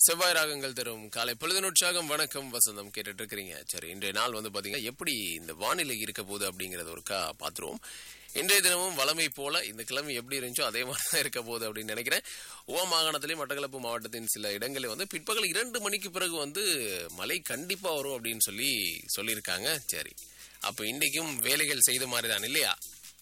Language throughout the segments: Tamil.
செவ்வாய் ராகங்கள் தரும் காலை பொழுது உற்சாகம் வணக்கம் வசந்தம் கேட்டுட்டு இருக்கிறீங்க சரி இன்றைய நாள் வந்து பாத்தீங்கன்னா எப்படி இந்த வானிலை இருக்க போகுது அப்படிங்கறது ஒருக்கா பாத்துருவோம் இன்றைய தினமும் வளமை போல இந்த கிழமை எப்படி இருந்துச்சோ அதே மாதிரி தான் இருக்க போகுது அப்படின்னு நினைக்கிறேன் ஓ மாகாணத்திலே மட்டக்களப்பு மாவட்டத்தின் சில இடங்களில் வந்து பிற்பகல் இரண்டு மணிக்கு பிறகு வந்து மழை கண்டிப்பா வரும் அப்படின்னு சொல்லி சொல்லியிருக்காங்க சரி அப்ப இன்றைக்கும் வேலைகள் செய்த மாதிரி தான் இல்லையா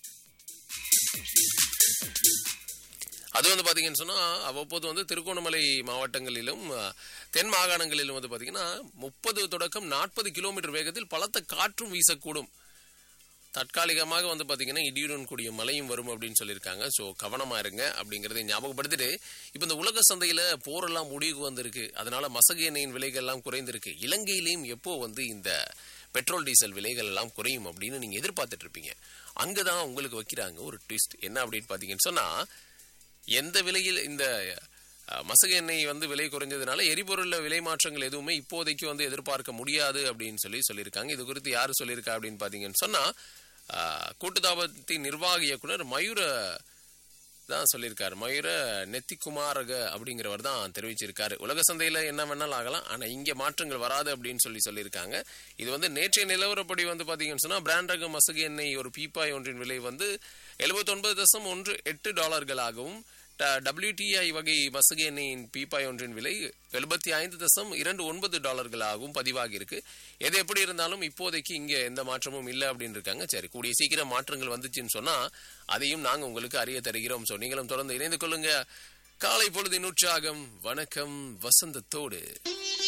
அது வந்து பாத்தீங்கன்னு சொன்னா அவ்வப்போது வந்து திருகோணமலை மாவட்டங்களிலும் அஹ், தென் மாகாணங்களிலும் வந்து பாத்தீங்கன்னா முப்பது தொடக்கம் நாற்பது கிலோமீட்டர் வேகத்தில் பலத்த காற்றும் வீசக்கூடும் தற்காலிகமாக வந்து பாத்தீங்கன்னா இடியுடன் கூடிய மழையும் வரும் அப்படின்னு சொல்லியிருக்காங்க ஸோ கவனமா இருங்க அப்படிங்கறதை ஞாபகப்படுத்திட்டு இப்போ இந்த உலக சந்தையில போரெல்லாம் முடிவுக்கு வந்திருக்கு அதனால மசகு எண்ணெயின் விலைகள் எல்லாம் குறைந்திருக்கு இலங்கையிலையும் எப்போ வந்து இந்த பெட்ரோல் டீசல் விலைகள் எல்லாம் குறையும் அப்படின்னு நீங்க எதிர்பார்த்துட்டு இருப்பீங்க அங்கதான் உங்களுக்கு வைக்கிறாங்க ஒரு ட்விஸ்ட் என்ன அப்படின்னு பாத்தீங்கன்னு சொன்னா எந்த விலையில் இந்த அஹ், மசகு எண்ணெய் வந்து விலை குறைஞ்சதுனால எரிபொருள்ல விலை மாற்றங்கள் எதுவுமே இப்போதைக்கு வந்து எதிர்பார்க்க முடியாது அப்படின்னு சொல்லி சொல்லியிருக்காங்க இது குறித்து யாரு சொல்லியிருக்கா அப்படின்னு பாத்தீங்கன்னு சொன்னா அஹ், கூட்டுத்தாபத்தின் நிர்வாக இயக்குனர் மயூர தான் சொல்லியிருக்காரு மயூர நெத்திக்குமாரக அப்படிங்கிறவர் தான் தெரிவிச்சிருக்காரு உலக சந்தையில என்ன வேணாலும் ஆகலாம் ஆனா இங்க மாற்றங்கள் வராது அப்படின்னு சொல்லி சொல்லியிருக்காங்க இது வந்து நேற்றைய நிலவரப்படி வந்து பாத்தீங்கன்னு சொன்னா பிராண்ட் ரக மசகு எண்ணெய் ஒரு பீப்பாய் ஒன்றின் விலை வந்து 79 தசம் ஒன்று எட்டு டாலர்களாகவும் டபிள்யூடிஐ வகை மசகு எண்ணெயின் பீப்பாய் ஒன்றின் விலை எழுபத்தி ஐந்து தசம் இரண்டு ஒன்பது டாலர்களாகவும் பதிவாகி இருக்கு எது எப்படி இருந்தாலும் இப்போதைக்கு இங்க எந்த மாற்றமும் இல்லை அப்படின்னு இருக்காங்க சரி கூடிய சீக்கிரம் மாற்றங்கள் வந்துச்சுன்னு சொன்னா அதையும் நாங்க உங்களுக்கு அறிய தருகிறோம் ஸோ நீங்களும் தொடர்ந்து இணைந்து கொள்ளுங்க காலை பொழுதின் உற்சாகம் வணக்கம் வசந்தத்தோடு